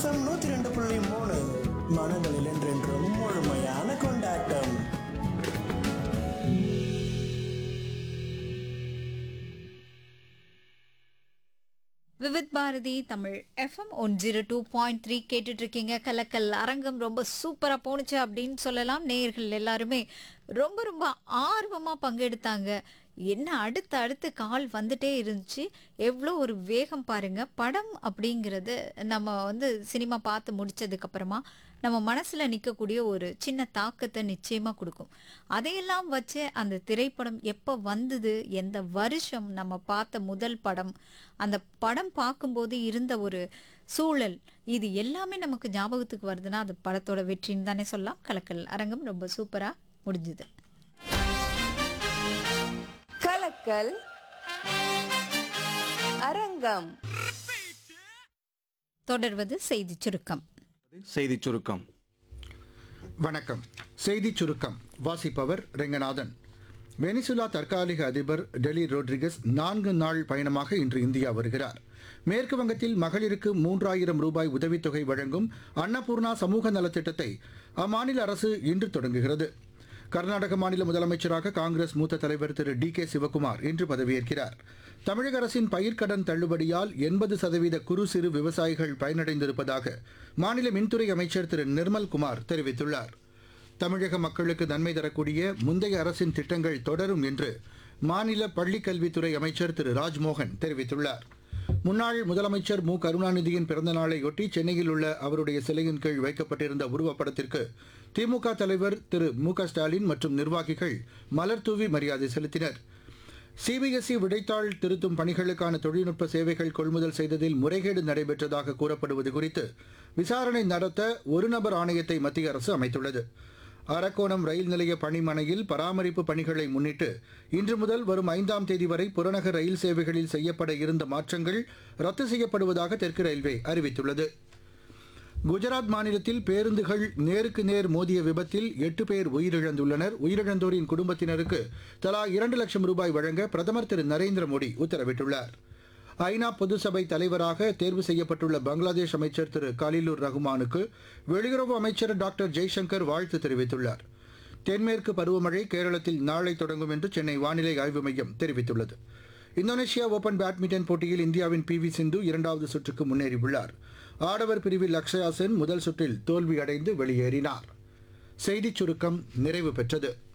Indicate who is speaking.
Speaker 1: FM நூத்தி ரெண்டு புள்ளி மூணு மனங்களில் என்றென்றும் முழுமையான கொண்டாட்டம்
Speaker 2: Vividh Bharathi Tamil FM one zero two point three கேட்டுட்டு இருக்கீங்க கலக்கல் அரங்கம் ரொம்ப சூப்பரா போணுச்சு அப்படின்னு சொல்லலாம் நேயர்கள் எல்லாருமே ரொம்ப ரொம்ப ஆர்வமா பங்கெடுத்தாங்க என்ன அடுத்து அடுத்து கால் வந்துட்டே இருந்துச்சு எவ்வளோ ஒரு வேகம் பாருங்க படம் அப்படிங்கிறது நம்ம வந்து சினிமா பார்த்து முடிச்சதுக்கு அப்புறமா நம்ம மனசுல நிற்கக்கூடிய ஒரு சின்ன தாக்கத்தை நிச்சயமா கொடுக்கும் அதையெல்லாம் வச்சு அந்த திரைப்படம் எப்போ வந்தது எந்த வருஷம் நம்ம பார்த்த முதல் படம் அந்த படம் பார்க்கும்போது இருந்த ஒரு சூழல் இது எல்லாமே நமக்கு ஞாபகத்துக்கு வருதுன்னா அது படத்தோட வெற்றின்னு தானே சொல்லலாம் கலக்கல் அரங்கம் ரொம்ப சூப்பரா முடிஞ்சுது
Speaker 3: கலக்கல் அரங்கம்
Speaker 2: தொடர்வது செய்தி சுருக்கம்
Speaker 4: செய்திச் சுருக்கம்
Speaker 5: வணக்கம் செய்திச் சுருக்கம் வாசிப்பவர் ரெங்கநாதன் வெனிசுலா தற்காலிக அதிபர் டெலி ரோட்ரிகஸ் நான்கு நாள் பயணமாக இன்று இந்தியா வருகிறார் மேற்கு வங்கத்தில் மகளிருக்கு மூன்றாயிரம் ரூபாய் உதவித்தொகை வழங்கும் அன்னபூர்ணா சமூக நலத்திட்டத்தை அம்மாநில அரசு இன்று தொடங்குகிறது கர்நாடக மாநில முதலமைச்சராக காங்கிரஸ் மூத்த தலைவர் திரு டி கே சிவக்குமார் இன்று பதவியேற்கிறார் தமிழக அரசின் பயிர்க்கடன் தள்ளுபடியால் எண்பது சதவீத குறு சிறு விவசாயிகள் பயனடைந்திருப்பதாக மாநில மின்துறை அமைச்சர் திரு நிர்மல்குமார் தெரிவித்துள்ளார் தமிழக மக்களுக்கு நன்மை தரக்கூடிய முந்தைய அரசின் திட்டங்கள் தொடரும் என்று மாநில பள்ளிக்கல்வித்துறை அமைச்சர் திரு ராஜ்மோகன் தெரிவித்துள்ளார் முன்னாள் முதலமைச்சர் மு கருணாநிதியின் பிறந்த நாளையொட்டி சென்னையில் உள்ள அவருடைய சிலையின் கீழ் வைக்கப்பட்டிருந்த உருவப்படத்திற்கு திமுக தலைவர் திரு மு க ஸ்டாலின் மற்றும் நிர்வாகிகள் மலர்தூவி மரியாதை செலுத்தினர் சிபிஎஸ்இ விடைத்தாள் திருத்தும் பணிகளுக்கான தொழில்நுட்ப சேவைகள் கொள்முதல் செய்ததில் முறைகேடு நடைபெற்றதாக கூறப்படுவது குறித்து விசாரணை நடத்த ஒரு நபர் ஆணையத்தை மத்திய அரசு அமைத்துள்ளது அரக்கோணம் ரயில் நிலைய பணிமனையில் பராமரிப்பு பணிகளை முன்னிட்டு இன்று முதல் வரும் ஐந்தாம் தேதி வரை புறநகர் ரயில் சேவைகளில் செய்யப்பட இருந்த மாற்றங்கள் ரத்து செய்யப்படுவதாக தெற்கு ரயில்வே அறிவித்துள்ளது குஜராத் மாநிலத்தில் பேருந்துகள் நேருக்கு நேர் மோதிய விபத்தில் எட்டு பேர் உயிரிழந்துள்ளனர் உயிரிழந்தோரின் குடும்பத்தினருக்கு தலா இரண்டு லட்சம் ரூபாய் வழங்க பிரதமர் திரு நரேந்திர மோடி உத்தரவிட்டுள்ளார் ஐநா பொதுசபை தலைவராக தேர்வு செய்யப்பட்டுள்ள பங்களாதேஷ் அமைச்சர் திரு கலிலுர் ரஹ்மானுக்கு வெளியுறவு அமைச்சர் டாக்டர் ஜெய்சங்கர் வாழ்த்து தெரிவித்துள்ளார் தென்மேற்கு பருவமழை கேரளத்தில் நாளை தொடங்கும் என்று சென்னை வானிலை ஆய்வு மையம் தெரிவித்துள்ளது இந்தோனேஷியா ஓபன் பேட்மிண்டன் போட்டியில் இந்தியாவின் பி வி சிந்து இரண்டாவது சுற்றுக்கு முன்னேறியுள்ளார் ஆடவர் பிரிவில் லக்ஷயா சென் முதல் சுற்றில் தோல்வியடைந்து வெளியேறினார் செய்திச் சுருக்கம் நிறைவு பெற்றது